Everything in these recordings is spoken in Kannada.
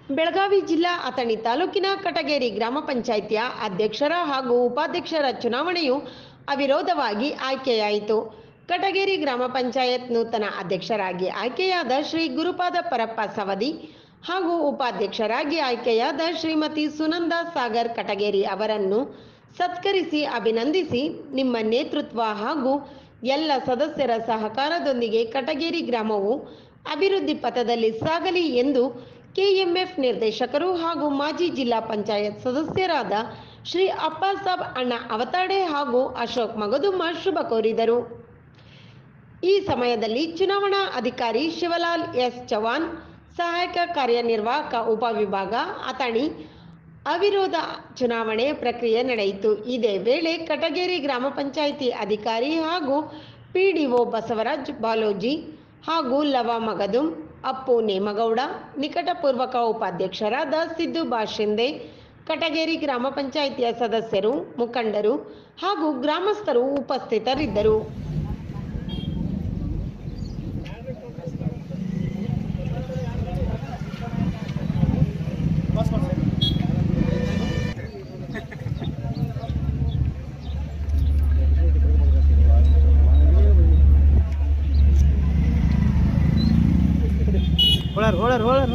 ಬೆಳಗಾವಿ ಜಿಲ್ಲಾ ಅಥಣಿ ತಾಲೂಕಿನ ಕಟಗೇರಿ ಗ್ರಾಮ ಪಂಚಾಯಿತಿಯ ಅಧ್ಯಕ್ಷರ ಹಾಗೂ ಉಪಾಧ್ಯಕ್ಷರ ಚುನಾವಣೆಯು ಅವಿರೋಧವಾಗಿ ಆಯ್ಕೆಯಾಯಿತು ಕಟಗೇರಿ ಗ್ರಾಮ ಪಂಚಾಯತ್ ನೂತನ ಅಧ್ಯಕ್ಷರಾಗಿ ಆಯ್ಕೆಯಾದ ಶ್ರೀ ಗುರುಪಾದ ಪರಪ್ಪ ಸವದಿ ಹಾಗೂ ಉಪಾಧ್ಯಕ್ಷರಾಗಿ ಆಯ್ಕೆಯಾದ ಶ್ರೀಮತಿ ಸುನಂದ ಸಾಗರ್ ಕಟಗೇರಿ ಅವರನ್ನು ಸತ್ಕರಿಸಿ ಅಭಿನಂದಿಸಿ ನಿಮ್ಮ ನೇತೃತ್ವ ಹಾಗೂ ಎಲ್ಲ ಸದಸ್ಯರ ಸಹಕಾರದೊಂದಿಗೆ ಕಟಗೇರಿ ಗ್ರಾಮವು ಅಭಿವೃದ್ಧಿ ಪಥದಲ್ಲಿ ಸಾಗಲಿ ಎಂದು ಕೆಎಂಎಫ್ ನಿರ್ದೇಶಕರು ಹಾಗೂ ಮಾಜಿ ಜಿಲ್ಲಾ ಪಂಚಾಯತ್ ಸದಸ್ಯರಾದ ಶ್ರೀ ಅಪ್ಪಾಸಾಬ್ ಅಣ್ಣ ಅವತಾಡೆ ಹಾಗೂ ಅಶೋಕ್ ಮಗದುಮ್ಮ ಶುಭ ಕೋರಿದರು ಈ ಸಮಯದಲ್ಲಿ ಚುನಾವಣಾ ಅಧಿಕಾರಿ ಶಿವಲಾಲ್ ಎಸ್ ಚವಾನ್ ಸಹಾಯಕ ಕಾರ್ಯನಿರ್ವಾಹಕ ಉಪವಿಭಾಗ ಅಥಣಿ ಅವಿರೋಧ ಚುನಾವಣೆ ಪ್ರಕ್ರಿಯೆ ನಡೆಯಿತು ಇದೇ ವೇಳೆ ಕಟಗೇರಿ ಗ್ರಾಮ ಪಂಚಾಯಿತಿ ಅಧಿಕಾರಿ ಹಾಗೂ ಪಿಡಿಒ ಬಸವರಾಜ್ ಬಾಲೋಜಿ ಹಾಗೂ ಲವ ಮಗದುಂ ಅಪ್ಪು ನೇಮಗೌಡ ನಿಕಟಪೂರ್ವಕ ಉಪಾಧ್ಯಕ್ಷರಾದ ಸಿದ್ದು ಬಾಶಿಂದೆ ಕಟಗೇರಿ ಗ್ರಾಮ ಪಂಚಾಯಿತಿಯ ಸದಸ್ಯರು ಮುಖಂಡರು ಹಾಗೂ ಗ್ರಾಮಸ್ಥರು ಉಪಸ್ಥಿತರಿದ್ದರು ಹೋಳರ್ ಹೋಳರ್ ಹೋಳರ್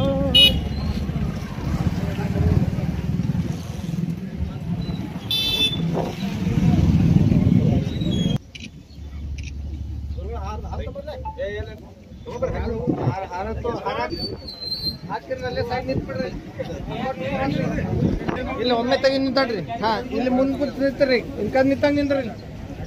ಇಲ್ಲ ಒಮ್ಮೆ ತೆಗಿ ನಿಂತಾಡ್ರಿ ಹಾ ಇಲ್ಲಿ ಮುಂದ್ ಕುಂತ ನಿಂತ್ರಿ ಇನ್ಕಂದ್ ನಿಂತಂಗ್ ನಿಂದ್ರಿ ಇಲ್ಲಿ.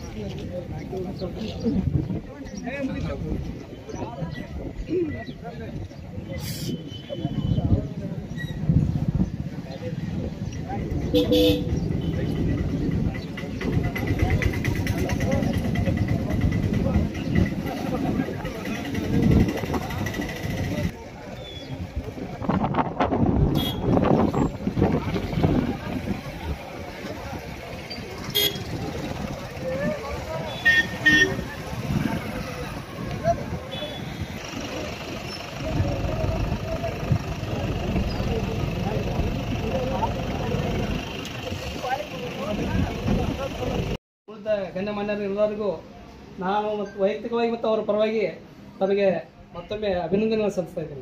ಉಳಿದ ಗಣ್ಯಮಾನ್ಯರು ಎಲ್ಲರಿಗೂ ನಾನು ಮತ್ತು ವೈಯಕ್ತಿಕವಾಗಿ ಮತ್ತು ಅವರ ಪರವಾಗಿ ತಮಗೆ ಮತ್ತೊಮ್ಮೆ ಅಭಿನಂದನೆ ಸಲ್ಲಿಸ್ತಾ ಇದ್ದೀನಿ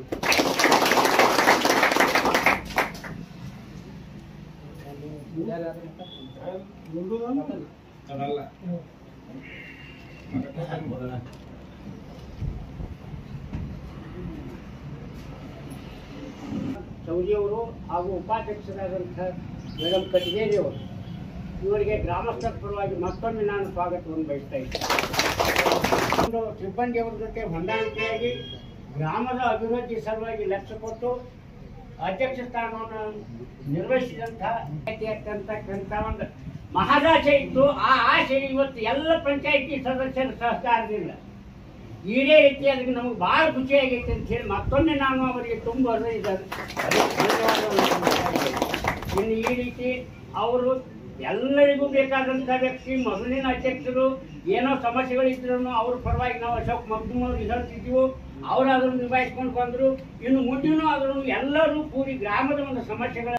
ಯಾರ್ಯಾರು ಮಾತಾಡಿ? ಚೌರಿಯವರು ಹಾಗೂ ಉಪಾಧ್ಯಕ್ಷರಾದಂಥ ಮೇಡಮ್ ಕಟಗೇರಿಯವರು ಇವರಿಗೆ ಗ್ರಾಮಸ್ಥರ ಪರವಾಗಿ ಮತ್ತೊಮ್ಮೆ ನಾನು ಸ್ವಾಗತವನ್ನು ಬಯಸ್ತಾ ಇದ್ದೇನೆ ಒಂದು ಸಿಬ್ಬಂದಿಯವರ ಜೊತೆ ಹೊಂದಾಣಿಕೆಯಾಗಿ ಗ್ರಾಮದ ಅಭಿವೃದ್ಧಿ ಸಲುವಾಗಿ ಲಕ್ಷ್ಯ ಕೊಟ್ಟು ಅಧ್ಯಕ್ಷ ಸ್ಥಾನವನ್ನು ನಿರ್ವಹಿಸಿದಂಥ ಅಂತಕ್ಕಂಥ ಒಂದು ಮಹದಾಶೆ ಇತ್ತು ಆ ಆಸೆ ಇವತ್ತು ಎಲ್ಲ ಪಂಚಾಯತಿ ಸದಸ್ಯರ ಸಹಕಾರದಿಂದ ಇದೇ ರೀತಿ ಅದಕ್ಕೆ ನಮಗೆ ಭಾಳ ಖುಷಿಯಾಗೈತೆ ಅಂತ ಹೇಳಿ ಮತ್ತೊಮ್ಮೆ ನಾನು ಅವರಿಗೆ ತುಂಬ ಹೃದಯದ ಧನ್ಯವಾದವನ್ನು ತಿಳಿಸ್ತಾ ಇದ್ದೇನೆ. ಇನ್ನು ಈ ರೀತಿ ಅವರು ಎಲ್ಲರಿಗೂ ಬೇಕಾದಂಥ ವ್ಯಕ್ತಿ ಮೊದಲಿನ ಅಧ್ಯಕ್ಷರು ಏನೋ ಸಮಸ್ಯೆಗಳಿದ್ರು ಅವ್ರ ಪರವಾಗಿ ನಾವು ಅಶೋಕ್ ಮಗ್ದುಮ್ ಅವ್ರಿಗೆ ಹೇಳ್ತಿದ್ವು ಅವ್ರು ಅದನ್ನು ನಿಭಾಯಿಸ್ಕೊಂಡು ಬಂದರು ಇನ್ನು ಮುಂದಿನೂ ಆದರೂ ಎಲ್ಲರೂ ಕೂಡಿ ಗ್ರಾಮದ ಒಂದು ಸಮಸ್ಯೆಗಳ